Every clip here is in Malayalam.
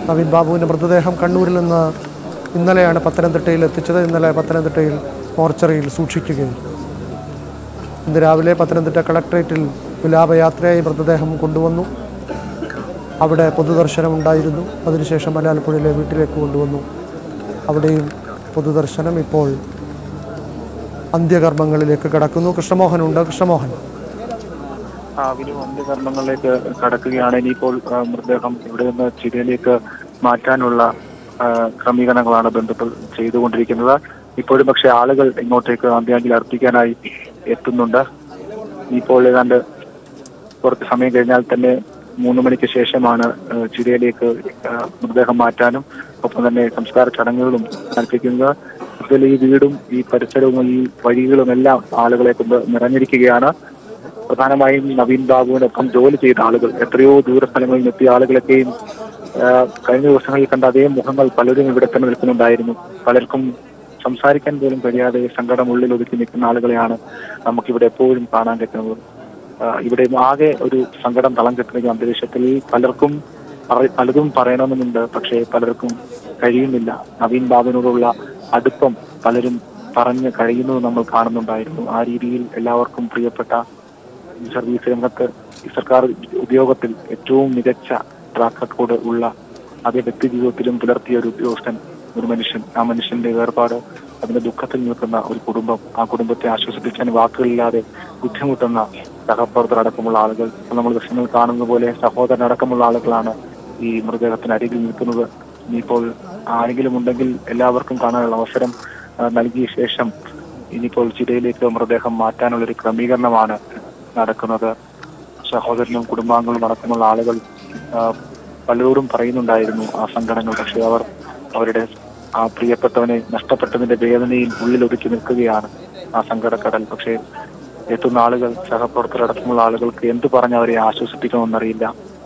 നവീൻ ബാബുവിൻ്റെ മൃതദേഹം കണ്ണൂരിൽ നിന്ന് ഇന്നലെയാണ് പത്തനംതിട്ടയിൽ എത്തിച്ചത് ഇന്നലെ പത്തനംതിട്ടയിൽ മോർച്ചറിയിൽ സൂക്ഷിക്കുകയും ഇന്ന് രാവിലെ പത്തനംതിട്ട കളക്ട്രേറ്റിൽ വിലാപയാത്രയായി മൃതദേഹം കൊണ്ടുവന്നു അവിടെ പൊതുദർശനം ഉണ്ടായിരുന്നു അതിനുശേഷം മലയാളപ്പുഴയിലെ വീട്ടിലേക്ക് കൊണ്ടുവന്നു അവിടെയും പൊതുദർശനം ഇപ്പോൾ അന്ത്യകർമ്മങ്ങളിലേക്ക് കടക്കുന്നു കൃഷ്ണമോഹനുണ്ട് കൃഷ്ണമോഹൻ അവരും അന്ത്യകർമ്മങ്ങളിലേക്ക് കടക്കുകയാണ് ഇനിയിപ്പോൾ ആ, മൃതദേഹം ഇവിടെ നിന്ന് ചിതയിലേക്ക് മാറ്റാനുള്ള ആ, ക്രമീകരണങ്ങളാണ് ബന്ധുക്കൾ ചെയ്തുകൊണ്ടിരിക്കുന്നത് ഇപ്പോഴും പക്ഷേ ആളുകൾ ഇങ്ങോട്ടേക്ക് അന്ത്യാഞ്ജലി അർപ്പിക്കാനായി എത്തുന്നുണ്ട് ഇപ്പോൾ ഏതാണ്ട് കുറച്ച് സമയം കഴിഞ്ഞാൽ തന്നെ മൂന്ന് മണിക്ക് ശേഷമാണ് ആ, ചിതയിലേക്ക് ആ, മൃതദേഹം മാറ്റാനും ഒപ്പം തന്നെ സംസ്കാര ചടങ്ങുകളും നടത്തിക്കുന്നത് ഇതിൽ ഈ വീടും ഈ പരിസരവും ഈ വഴികളും എല്ലാം ആളുകളെ കൊണ്ട് നിറഞ്ഞിരിക്കുകയാണ് പ്രധാനമായും നവീൻ ബാബുവിനൊപ്പം ജോലി ചെയ്ത ആളുകൾ എത്രയോ ദൂരസ്ഥലങ്ങളിൽ നിന്ന് എത്തിയ ആളുകളൊക്കെയും ആ, കഴിഞ്ഞ ദിവസങ്ങളിൽ കണ്ട അതേ മുഖങ്ങൾ പലരും ഇവിടെ തന്നെ നിൽക്കുന്നുണ്ടായിരുന്നു പലർക്കും സംസാരിക്കാൻ പോലും കഴിയാതെ സങ്കടം ഉള്ളിൽ ഒതുക്കി നിൽക്കുന്ന ആളുകളെയാണ് നമുക്കിവിടെ എപ്പോഴും കാണാൻ പറ്റുന്നത് ആ, ഇവിടെ ആകെ ഒരു സങ്കടം തളം കെട്ടുന്ന അന്തരീക്ഷത്തിൽ പലർക്കും പറ- പലതും പറയണമെന്നുണ്ട് പക്ഷേ പലർക്കും കഴിയുന്നില്ല നവീൻ ബാബുവിനോടുള്ള അടുപ്പം പലരും പറഞ്ഞ് കഴിയുന്നത് നമ്മൾ കാണുന്നുണ്ടായിരുന്നു ആ രീതിയിൽ എല്ലാവർക്കും പ്രിയപ്പെട്ട ഈ സർവീസ് രംഗത്ത് ഈ സർക്കാർ ഉദ്യോഗത്തിൽ ഏറ്റവും മികച്ച ട്രാക്ക് റെക്കോർഡ് ഉള്ള അതേ വ്യക്തി ജീവിതത്തിലും പുലർത്തിയ ഒരു ഉദ്യോഗസ്ഥൻ ഒരു മനുഷ്യൻ ആ മനുഷ്യന്റെ വേർപാട് അതിന്റെ ദുഃഖത്തിൽ നിൽക്കുന്ന ഒരു കുടുംബം ആ കുടുംബത്തെ ആശ്വസിപ്പിക്കാൻ വാക്കുകളില്ലാതെ ബുദ്ധിമുട്ടുന്ന സഹപ്രവർത്തകർ അടക്കമുള്ള ആളുകൾ ഇപ്പോൾ നമ്മൾ ദൃശ്യങ്ങൾ കാണുന്ന പോലെ സഹോദരൻ അടക്കമുള്ള ആളുകളാണ് ഈ മൃതദേഹത്തിന് അരികിൽ നിൽക്കുന്നത് ഇനിയിപ്പോൾ ആരെങ്കിലും ഉണ്ടെങ്കിൽ എല്ലാവർക്കും കാണാനുള്ള അവസരം ആ, നൽകിയ ശേഷം ഇനിയിപ്പോൾ ചിതയിലേക്ക് മൃതദേഹം മാറ്റാനുള്ള ഒരു ക്രമീകരണമാണ് നടക്കുന്നത് സഹോദരനും കുടുംബാംഗങ്ങളും അടക്കമുള്ള ആളുകൾ ആ, പലരോടും പറയുന്നുണ്ടായിരുന്നു ആ സങ്കടങ്ങൾ പക്ഷെ അവർ അവരുടെ ആ പ്രിയപ്പെട്ടവനെ നഷ്ടപ്പെട്ടതിന്റെ വേദനയിൽ ഉള്ളിൽ ഒതുക്കി നിൽക്കുകയാണ് ആ സങ്കടക്കടൽ പക്ഷേ എത്തുന്ന ആളുകൾ സഹപ്രവർത്തകരടക്കമുള്ള ആളുകൾക്ക് എന്ത് പറഞ്ഞ് അവരെ ആശ്വസിപ്പിക്കണമെന്നറിയില്ല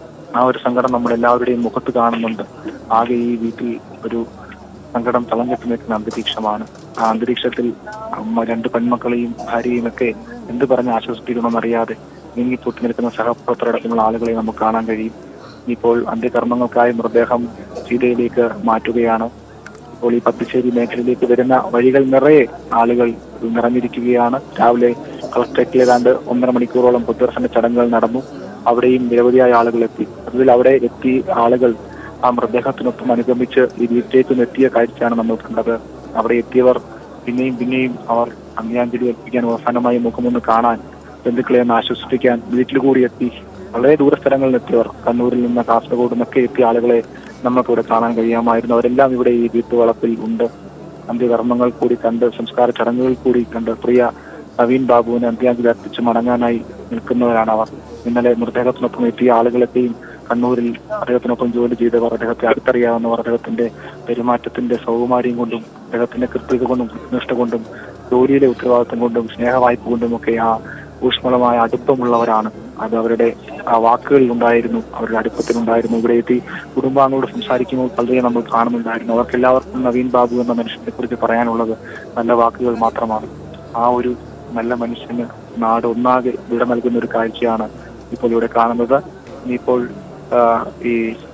ആ ഒരു സങ്കടം നമ്മൾ എല്ലാവരുടെയും മുഖത്ത് കാണുന്നുണ്ട് ആകെ ഈ വീട്ടിൽ ഒരു സങ്കടം തളം കെട്ടി നിൽക്കുന്ന അന്തരീക്ഷമാണ് ആ അന്തരീക്ഷത്തിൽ അമ്മ രണ്ട് പെൺമക്കളെയും ഭാര്യയും ഒക്കെ എന്ത് പറഞ്ഞ് ആശ്വസിപ്പിക്കണമെന്നറിയാതെ നീങ്ങിപ്പൊട്ടി നിൽക്കുന്ന സഹപ്രവർത്തകരടക്കമുള്ള ആളുകളെ നമുക്ക് കാണാൻ കഴിയും ഇപ്പോൾ അന്ത്യകർമ്മങ്ങൾക്കായി മൃതദേഹം ചീതയിലേക്ക് മാറ്റുകയാണ് ഇപ്പോൾ ഈ പത്തിശ്ശേരി മേഖലയിലേക്ക് വരുന്ന വഴികൾ നിറയെ ആളുകൾ നിറഞ്ഞിരിക്കുകയാണ് രാവിലെ കളക്ടറേറ്റിൽ ഏതാണ്ട് ഒന്നര മണിക്കൂറോളം പൊതുദർശന ചടങ്ങുകൾ നടന്നു അവിടെയും നിരവധിയായ ആളുകൾ എത്തി അതിൽ അവിടെ എത്തി ആളുകൾ ആ മൃതദേഹത്തിനൊപ്പം അനുഗമിച്ച് ഈ വീട്ടിലേക്ക് എത്തിയ കാഴ്ചയാണ് നമ്മൾ കണ്ടത് അവിടെ എത്തിയവർ പിന്നെയും പിന്നെയും അവർ അന്ത്യാഞ്ജലി അർപ്പിക്കാൻ അവസാനമായി മുഖമൊന്ന് കാണാൻ ബന്ധുക്കളെ ഒന്ന് ആശ്വസിപ്പിക്കാൻ വീട്ടിൽ കൂടി എത്തി വളരെ ദൂരസ്ഥലങ്ങളിൽ എത്തിയവർ കണ്ണൂരിൽ നിന്ന് കാസർഗോഡ് നിന്നൊക്കെ എത്തിയ ആളുകളെ നമുക്ക് ഇവിടെ കാണാൻ കഴിയാമായിരുന്നു അവരെല്ലാം ഇവിടെ ഈ വീട്ടുവളപ്പിൽ ഉണ്ട് അന്ത്യകർമ്മങ്ങൾ കൂടി കണ്ട് സംസ്കാര ചടങ്ങുകൾ കൂടി കണ്ട് പ്രിയ നവീൻ ബാബുവിനെ അന്ത്യാഞ്ജലി അർപ്പിച്ച് മടങ്ങാനായി നിൽക്കുന്നവരാണ് അവർ ഇന്നലെ മൃതദേഹത്തിനൊപ്പം എത്തിയ ആളുകളെത്തിയും കണ്ണൂരിൽ അദ്ദേഹത്തിനൊപ്പം ജോലി ചെയ്തവർ അദ്ദേഹത്തെ അടുത്തറിയാവുന്നവർ അദ്ദേഹത്തിന്റെ പെരുമാറ്റത്തിന്റെ സൗകുമാര്യം കൊണ്ടും അദ്ദേഹത്തിന്റെ കൃത്യത കൊണ്ടും കൃത്യനിഷ്ഠ കൊണ്ടും ജോലിയിലെ ഉത്തരവാദിത്വം കൊണ്ടും സ്നേഹവായ്പ കൊണ്ടും ഒക്കെ ആ ഊഷ്മളമായ അടുപ്പമുള്ളവരാണ് അത് അവരുടെ ആ വാക്കുകളിൽ ഉണ്ടായിരുന്നു അവരുടെ അടുപ്പത്തിലുണ്ടായിരുന്നു ഇവിടെ എത്തി കുടുംബാംഗങ്ങളോട് സംസാരിക്കുമ്പോൾ പലരെയും നമ്മൾ കാണുന്നുണ്ടായിരുന്നു അവർക്ക് എല്ലാവർക്കും നവീൻ ബാബു എന്ന മനുഷ്യനെ കുറിച്ച് പറയാനുള്ളത് നല്ല വാക്കുകൾ മാത്രമാണ് ആ ഒരു നല്ല മനുഷ്യന് നാട് ഒന്നാകെ വിട നൽകുന്ന ഒരു കാഴ്ചയാണ് ഇപ്പോൾ ഇവിടെ കാണുന്നത് ഇനിയിപ്പോൾ ആ, ഈ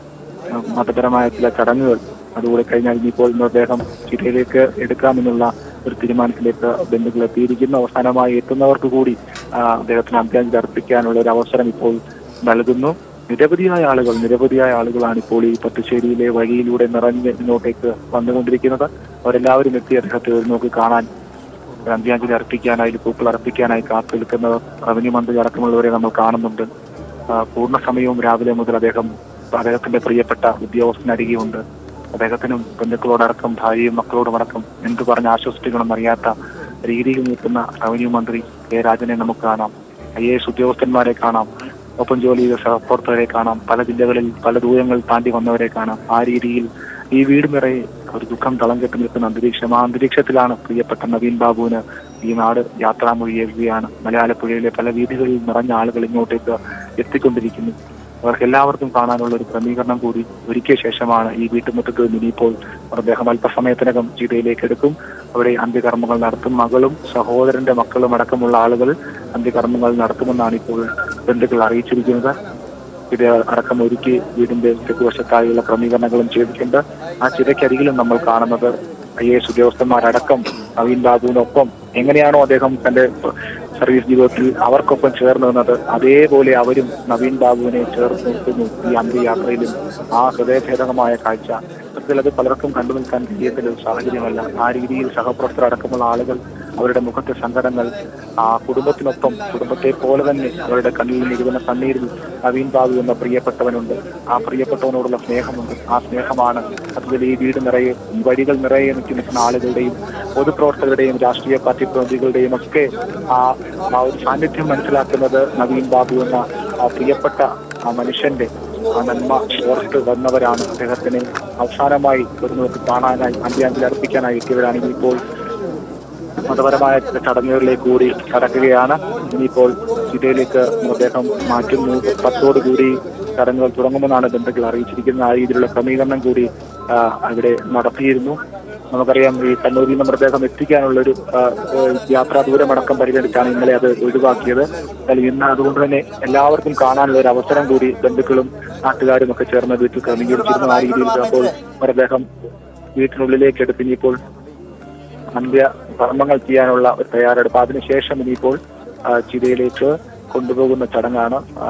ആ, മതപരമായ ചില ചടങ്ങുകൾ അതുകൂടെ കഴിഞ്ഞാൽ ഇനിയിപ്പോൾ മൃതദേഹം ചിതയിലേക്ക് എടുക്കാമെന്നുള്ള ഒരു തീരുമാനത്തിലേക്ക് ബന്ധുക്കൾ എത്തിയിരിക്കുന്നു അവസാനമായി എത്തുന്നവർക്ക് കൂടി ആ, അദ്ദേഹത്തിന് അന്ത്യാഞ്ജലി അർപ്പിക്കാനുള്ള ഒരു അവസരം ഇപ്പോൾ നൽകുന്നു നിരവധിയായ ആളുകൾ നിരവധിയായ ആളുകളാണ് ഇപ്പോൾ ഈ പട്ടുശ്ശേരിയിലെ വഴിയിലൂടെ നിറഞ്ഞ് ഇങ്ങോട്ടേക്ക് വന്നുകൊണ്ടിരിക്കുന്നത് അവരെല്ലാവരും എത്തി അദ്ദേഹത്തെ ഒരു നോക്ക് കാണാൻ അന്ത്യാഞ്ജലി അർപ്പിക്കാനായി പൂക്കൾ അർപ്പിക്കാനായി കാത്തു നിൽക്കുന്നവർ റവന്യൂ മന്ത്രി അടക്കമുള്ളവരെ നമ്മൾ കാണുന്നുണ്ട് ആ, പൂർണ്ണ സമയവും രാവിലെ മുതൽ അദ്ദേഹം അദ്ദേഹത്തിന്റെ പ്രിയപ്പെട്ട ഉദ്യോഗസ്ഥനരികെയുണ്ട് അദ്ദേഹത്തിനും ബന്ധുക്കളോടടക്കം ഭാര്യയും മക്കളോടുമടക്കം എന്ത് പറഞ്ഞ് ആശ്വസിപ്പിക്കണമെന്ന് അറിയാത്ത രീതിയിൽ നിൽക്കുന്ന റവന്യൂ മന്ത്രി കെ രാജനെ നമുക്ക് കാണാം ഐ എ എസ് ഉദ്യോഗസ്ഥന്മാരെ കാണാം ഒപ്പം ജോലി ചെയ്ത സഹപ്രവർത്തകരെ കാണാം പല ജില്ലകളിൽ പല ദൂരങ്ങൾ താണ്ടി വന്നവരെ കാണാം ആ രീതിയിൽ ഈ വീട് നിറയെ ഒരു ദുഃഖം തളം കെട്ടി നിൽക്കുന്ന അന്തരീക്ഷം ആ അന്തരീക്ഷത്തിലാണ് പ്രിയപ്പെട്ട നവീൻ ബാബുവിന് ഈ നാട് യാത്രാമൊഴിയേകുകയാണ് മലയാളപ്പുഴയിലെ പല വീടുകളിൽ നിറഞ്ഞ ആളുകൾ ഇങ്ങോട്ടേക്ക് എത്തിക്കൊണ്ടിരിക്കുന്നു അവർക്ക് എല്ലാവർക്കും കാണാനുള്ള ഒരു ക്രമീകരണം കൂടി ഒരുക്കിയ ശേഷമാണ് ഈ വീട്ടുമുറ്റത്ത് നിന്ന് ഇനിയിപ്പോൾ അദ്ദേഹം അല്പസമയത്തിനകം ജില്ലയിലേക്ക് എടുക്കും അവിടെ അന്ത്യകർമ്മങ്ങൾ നടത്തും മകളും സഹോദരന്റെ മക്കളും അടക്കമുള്ള ആളുകൾ അന്ത്യകർമ്മങ്ങൾ നടത്തുമെന്നാണ് ഇപ്പോൾ ബന്ധുക്കൾ അറിയിച്ചിരിക്കുന്നത് ഇത് അടക്കം ഒരുക്കി വീടിന്റെ തെക്കുവശത്തായുള്ള ക്രമീകരണങ്ങളും ചെയ്തിട്ടുണ്ട് ആ ചിതയ്ക്കരികിലും നമ്മൾ കാണുന്നത് ഐ എസ് ഉദ്യോഗസ്ഥന്മാരടക്കം നവീൻ ബാബുവിനൊപ്പം എങ്ങനെയാണോ അദ്ദേഹം തന്റെ സർവീസ് ജീവിതത്തിൽ അവർക്കൊപ്പം ചേർന്ന് നിന്നത് അതേപോലെ അവരും നവീൻ ബാബുവിനെ ചേർത്ത് നിർത്തുന്നു ഈ അന്ത്യയാത്രയിലും ആ ഹൃദയഭേദകമായ കാഴ്ച സത്യത്തിൽ അത് പലർക്കും കണ്ടു നിൽക്കാൻ കഴിയത്തില്ല ഒരു സാഹചര്യമല്ല ആ രീതിയിൽ സഹപ്രവർത്തകർ അടക്കമുള്ള ആളുകൾ അവരുടെ മുഖത്തെ സങ്കടങ്ങൾ ആ കുടുംബത്തിനൊപ്പം കുടുംബത്തെ പോലെ തന്നെ അവരുടെ കണ്ണിൽ നിൽക്കുന്ന കണ്ണീരിൽ നവീൻ ബാബു എന്ന പ്രിയപ്പെട്ടവനുണ്ട് ആ പ്രിയപ്പെട്ടവനോടുള്ള സ്നേഹമുണ്ട് ആ സ്നേഹമാണ് അതുപോലെ ഈ വീട് നിറയെ ഈ വഴികൾ നിറയെ നിൽക്കി നിൽക്കുന്ന ആളുകളുടെയും പൊതുപ്രവർത്തകരുടെയും രാഷ്ട്രീയ പാർട്ടി പ്രതിനിധികളുടെയും ഒക്കെ ആ ആ ഒരു സാന്നിധ്യം മനസ്സിലാക്കുന്നത് നവീൻ ബാബു എന്ന ആ പ്രിയപ്പെട്ട ആ മനുഷ്യന്റെ ആ നന്മ ഓർത്ത് വന്നവരാണ് അദ്ദേഹത്തിന് അവസാനമായി ഒരു നോക്ക് കാണാനായി അന്ത്യാഞ്ജലി അർപ്പിക്കാനായി എത്തിയവരാണെങ്കിൽ ഇപ്പോൾ മതപരമായ ചില ചടങ്ങുകളിലേക്ക് കൂടി കടക്കുകയാണ് ഇനിയിപ്പോൾ ചിതയിലേക്ക് അദ്ദേഹം മാറ്റുന്നു പത്തോടുകൂടി ചടങ്ങുകൾ തുടങ്ങുമെന്നാണ് ബന്ധുക്കൾ അറിയിച്ചിരിക്കുന്നത് ആ രീതിയിലുള്ള ക്രമീകരണം കൂടി ആ, അവിടെ നടത്തിയിരുന്നു നമുക്കറിയാം ഈ കണ്ണൂരിൽ നിന്ന് മൃതദേഹം എത്തിക്കാനുള്ള ഒരു യാത്രാ ദൂരമടക്കം പരിഗണിച്ചാണ് ഇന്നലെ അത് ഒഴിവാക്കിയത് എന്നാൽ ഇന്ന് അതുകൊണ്ട് തന്നെ എല്ലാവർക്കും കാണാനുള്ള ഒരു അവസരം കൂടി ബന്ധുക്കളും നാട്ടുകാരും ഒക്കെ ചേർന്ന് വീട്ടിൽ ക്രമീകരിച്ചിരുന്നു ആ രീതിയിൽ അപ്പോൾ മൃതദേഹം വീട്ടിനുള്ളിലേക്ക് എടുത്ത് ഇനിയിപ്പോൾ അന്ത്യ കർമ്മങ്ങൾ ചെയ്യാനുള്ള ഒരു തയ്യാറെടുപ്പ് അതിനുശേഷം ഇനിയിപ്പോൾ ആ, ചിതയിലേക്ക് കൊണ്ടുപോകുന്ന ചടങ്ങാണ് ആ,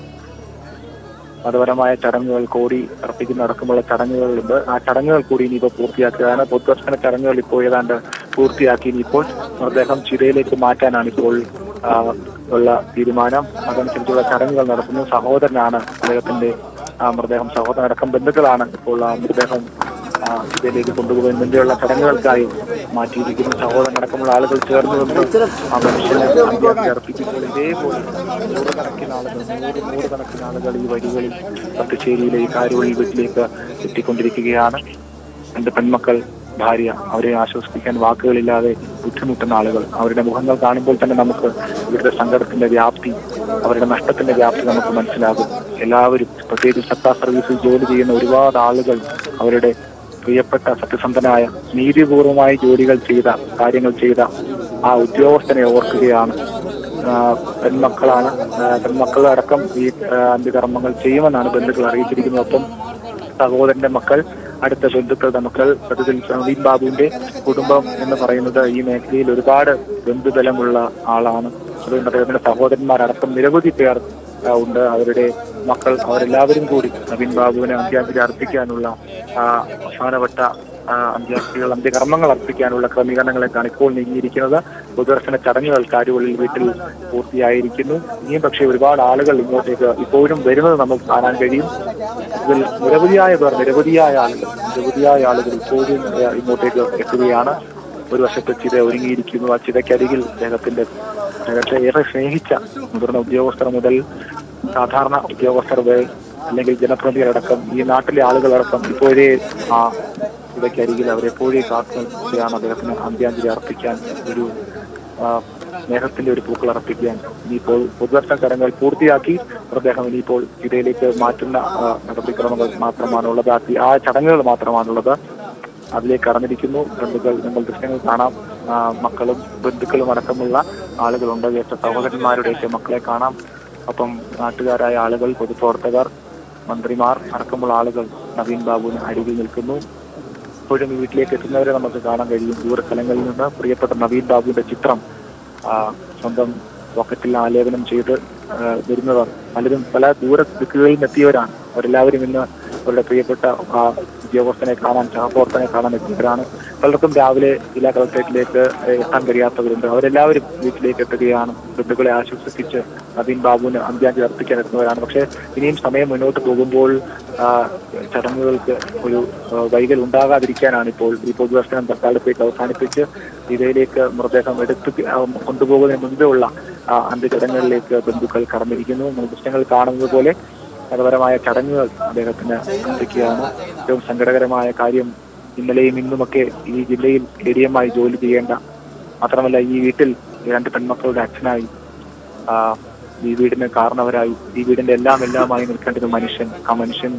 മതപരമായ ചടങ്ങുകൾ കോടി അർപ്പിക്കുന്ന അടക്കമുള്ള ചടങ്ങുകളുണ്ട് ആ ചടങ്ങുകൾ കൂടി ഇനിയിപ്പോൾ പൂർത്തിയാക്കുകയാണ് പൊതുദർശന ചടങ്ങുകൾ ഇപ്പോൾ ഏതാണ്ട് പൂർത്തിയാക്കി ഇനിയിപ്പോൾ മൃതദേഹം ചിതയിലേക്ക് മാറ്റാനാണ് ഇപ്പോൾ ആ, ഉള്ള തീരുമാനം അതനുസരിച്ചുള്ള ചടങ്ങുകൾ നടത്തുന്നു സഹോദരനാണ് അദ്ദേഹത്തിന്റെ ആ മൃതദേഹം സഹോദരൻ അടക്കം ബന്ധുക്കളാണ് ഇപ്പോൾ ആ മൃതദേഹം ആ, ഇതിലേക്ക് കൊണ്ടുപോകുന്നതിന്റെയുള്ള ചടങ്ങുകൾക്കായി മാറ്റിയിരിക്കുന്ന സഹോദരൻ അടക്കമുള്ള ആളുകൾ ചേർന്ന് നിന്ന് ആ മനുഷ്യനെ അന്ത്യാഞ്ജലി അർപ്പിക്കുമ്പോൾ ഇതേപോലെ നൂറുകണക്കിന് ആളുകൾ നൂറ് നൂറുകണക്കിന് ആളുകൾ ഈ വഴികളിൽ പട്ടുശ്ശേരിയിലെ ഈ കാരുവഴി വീട്ടിലേക്ക് എത്തിക്കൊണ്ടിരിക്കുകയാണ് രണ്ട് പെൺമക്കൾ ഭാര്യ അവരെ ആശ്വസിപ്പിക്കാൻ വാക്കുകളില്ലാതെ ബുദ്ധിമുട്ടുന്ന ആളുകൾ അവരുടെ മുഖങ്ങൾ കാണുമ്പോൾ തന്നെ നമുക്ക് ഇവരുടെ സങ്കടത്തിന്റെ വ്യാപ്തി അവരുടെ നഷ്ടത്തിന്റെ വ്യാപ്തി നമുക്ക് മനസ്സിലാകും എല്ലാവരും പ്രത്യേകിച്ച് സർക്കാർ സർവീസിൽ ജോലി ചെയ്യുന്ന ഒരുപാട് ആളുകൾ അവരുടെ പ്രിയപ്പെട്ട സത്യസന്ധനായ നീതിപൂർവമായി ജോലികൾ ചെയ്ത കാര്യങ്ങൾ ചെയ്ത ആ ഉദ്യോഗസ്ഥനെ ഓർക്കുകയാണ് ആ, പെൺമക്കളാണ് ആ, പെൺമക്കൾ അടക്കം ഈ ആ, അന്ത്യകർമ്മങ്ങൾ ചെയ്യുമെന്നാണ് ബന്ധുക്കൾ അറിയിച്ചിരിക്കുന്നത് ഒപ്പം സഹോദരന്റെ മക്കൾ അടുത്ത ബന്ധുക്കളുടെ മക്കൾ സത്യത്തിൽ നവീൻ ബാബുവിന്റെ കുടുംബം എന്ന് പറയുന്നത് ഈ മേഖലയിൽ ഒരുപാട് ബന്ധുബലമുള്ള ആളാണ് അതുകൊണ്ട് അദ്ദേഹത്തിന്റെ സഹോദരന്മാരടക്കം നിരവധി പേർ ആ, ഉണ്ട് അവരുടെ മക്കൾ അവരെല്ലാവരും കൂടി നവീൻ ബാബുവിനെ അന്ത്യാഞ്ജലി അർപ്പിക്കാനുള്ള ആ, അവസാനവട്ട ആ, അന്ത്യാഞ്ജലികൾ അന്ത്യകർമ്മങ്ങൾ അർപ്പിക്കാനുള്ള ക്രമീകരണങ്ങളൊക്കെയാണ് ഇപ്പോൾ നീങ്ങിയിരിക്കുന്നത് പൊതുദർശന ചടങ്ങുകൾ കാരുവള്ളിൽ വീട്ടിൽ പൂർത്തിയായിരിക്കുന്നു ഇനിയും പക്ഷേ ഒരുപാട് ആളുകൾ ഇങ്ങോട്ടേക്ക് ഇപ്പോഴും വരുന്നത് നമുക്ക് കാണാൻ കഴിയും ഇതിൽ നിരവധിയായ പേർ നിരവധിയായ ആളുകൾ നിരവധിയായ ആളുകൾ ഇപ്പോഴും ഏ, ഇങ്ങോട്ടേക്ക് എത്തുകയാണ് ഒരു വശത്ത് ചിത ഒരുങ്ങിയിരിക്കുന്നു ആ ചിതയ്ക്കരികിൽ അദ്ദേഹത്തിന്റെ അദ്ദേഹത്തെ ഏറെ സ്നേഹിച്ച മുതിർന്ന ഉദ്യോഗസ്ഥർ മുതൽ സാധാരണ ഉദ്യോഗസ്ഥർ വരെ അല്ലെങ്കിൽ ജനപ്രതിനിധികളടക്കം ഈ നാട്ടിലെ ആളുകളടക്കം ഇപ്പോഴേ ആ ചിതയ്ക്കരികിൽ അവരെപ്പോഴേ കാത്തു നിൽക്കുകയാണ് അദ്ദേഹത്തിന് അന്ത്യാഞ്ജലി അർപ്പിക്കാൻ ഒരു ആ, സ്നേഹത്തിന്റെ ഒരു പൂക്കൾ അർപ്പിക്കാൻ ഇനിയിപ്പോൾ പൊതുദർശന ചടങ്ങുകൾ പൂർത്തിയാക്കി മൃതദേഹം ഇനിയിപ്പോൾ ചിതയിലേക്ക് മാറ്റുന്ന ആ, നടപടിക്രമങ്ങൾ മാത്രമാണുള്ളത് ആ ആ ചടങ്ങുകൾ മാത്രമാണുള്ളത് അതിലേക്ക് കടന്നിരിക്കുന്നു ബന്ധുക്കൾ നിങ്ങൾ ദൃശ്യങ്ങൾ കാണാം ആ, മക്കളും ബന്ധുക്കളും അടക്കമുള്ള ആളുകളുണ്ട് ജ്യേഷ്ഠ സഹോദരന്മാരുടെയൊക്കെ മക്കളെ കാണാം ഒപ്പം നാട്ടുകാരായ ആളുകൾ പൊതുപ്രവർത്തകർ മന്ത്രിമാർ അടക്കമുള്ള ആളുകൾ നവീൻ ബാബുവിന് അരികിൽ നിൽക്കുന്നു ഇപ്പോഴും ഈ വീട്ടിലേക്ക് എത്തുന്നവരെ നമുക്ക് കാണാൻ കഴിയും ദൂരസ്ഥലങ്ങളിൽ നിന്ന് പ്രിയപ്പെട്ട നവീൻ ബാബുവിന്റെ ചിത്രം ആ, സ്വന്തം പോക്കറ്റിൽ ആലേപനം ചെയ്ത് ആ, വരുന്നവർ പലരും പല ദൂര ദിക്കുകളിൽ നിന്ന് എത്തിയവരാണ് അവരെല്ലാവരും ഇന്ന് അവരുടെ പ്രിയപ്പെട്ട ആ, ഉദ്യോഗസ്ഥനെ കാണാൻ സഹപ്രവർത്തനെ കാണാൻ എത്തിയവരാണ് പലർക്കും രാവിലെ ജില്ലാ കളക്ടറേറ്റിലേക്ക് എത്താൻ കഴിയാത്തവരുണ്ട് അവരെല്ലാവരും വീട്ടിലേക്ക് എത്തുകയാണ് ബന്ധുക്കളെ ആശ്വസിപ്പിച്ച് നവീൻ ബാബുവിന് അന്ത്യാഞ്ജലി അർപ്പിക്കാൻ എത്തുന്നവരാണ് പക്ഷേ ഇനിയും സമയം മുന്നോട്ട് പോകുമ്പോൾ ആ, ചടങ്ങുകൾക്ക് ഒരു ആ, വൈകൽ ഉണ്ടാകാതിരിക്കാനാണ് ഇപ്പോൾ ഈ പൊതുദർശനം തൽക്കാലത്തേക്ക് അവസാനിപ്പിച്ച് ഇതിലേക്ക് മൃതദേഹം എടുത്ത് ആ, കൊണ്ടുപോകുന്നതിന് മുമ്പേ ഉള്ള ആ, അന്ത്യചടങ്ങുകളിലേക്ക് ബന്ധുക്കൾ കടന്നിരിക്കുന്നു നമ്മൾ ദൃശ്യങ്ങൾ കാണുന്നത് പോലെ മതപരമായ ചടങ്ങുകൾ അദ്ദേഹത്തിന് അർപ്പിക്കുകയാണ് ഏറ്റവും സങ്കടകരമായ കാര്യം ഇന്നലെയും ഇന്നുമൊക്കെ ഈ ജില്ലയിൽ എ ഡി എമ്മായി ജോലി ചെയ്യേണ്ട മാത്രമല്ല ഈ വീട്ടിൽ രണ്ട് പെൺമക്കളുടെ അച്ഛനായി ആ, ഈ വീടിന് കാരണവരായി ഈ വീടിന്റെ എല്ലാം എല്ലാമായി നിൽക്കേണ്ട ഒരു മനുഷ്യൻ ആ മനുഷ്യൻ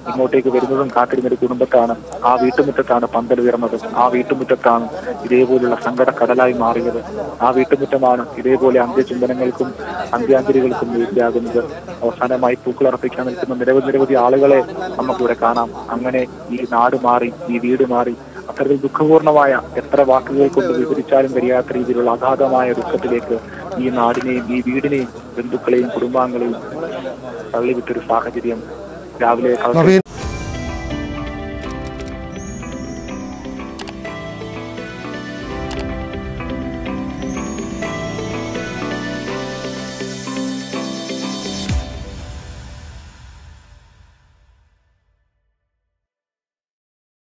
ഇങ്ങോട്ടേക്ക് വരുന്നതും കാത്തിരുന്ന ഒരു കുടുംബത്താണ് ആ വീട്ടുമുറ്റത്താണ് പന്തൽ ഉയർന്നത് ആ വീട്ടുമുറ്റത്താണ് ഇതേപോലുള്ള സങ്കട കടലായി മാറിയത് ആ വീട്ടുമുറ്റമാണ് ഇതേപോലെ അന്ത്യചിന്തനങ്ങൾക്കും അന്ത്യാഞ്ജലികൾക്കും വേദിയാകുന്നത് അവസാനമായി പൂക്കൾ അർപ്പിക്കാൻ നിൽക്കുന്ന നിരവധി നിരവധി ആളുകളെ നമുക്കിവിടെ കാണാം അങ്ങനെ ഈ നാട് മാറി ഈ വീട് മാറി അത്തരത്തിൽ ദുഃഖപൂർണമായ എത്ര വാക്കുകൾ കൊണ്ട് വിവരിച്ചാലും കഴിയാത്ത രീതിയിലുള്ള അഗാധമായ ദുഃഖത്തിലേക്ക് ഈ നാടിനെയും ഈ വീടിനെയും ബന്ധുക്കളെയും കുടുംബാംഗങ്ങളെയും തള്ളിവിട്ടൊരു സാഹചര്യം രാവിലെ കളക്ടറേറ്റ് നവീൻ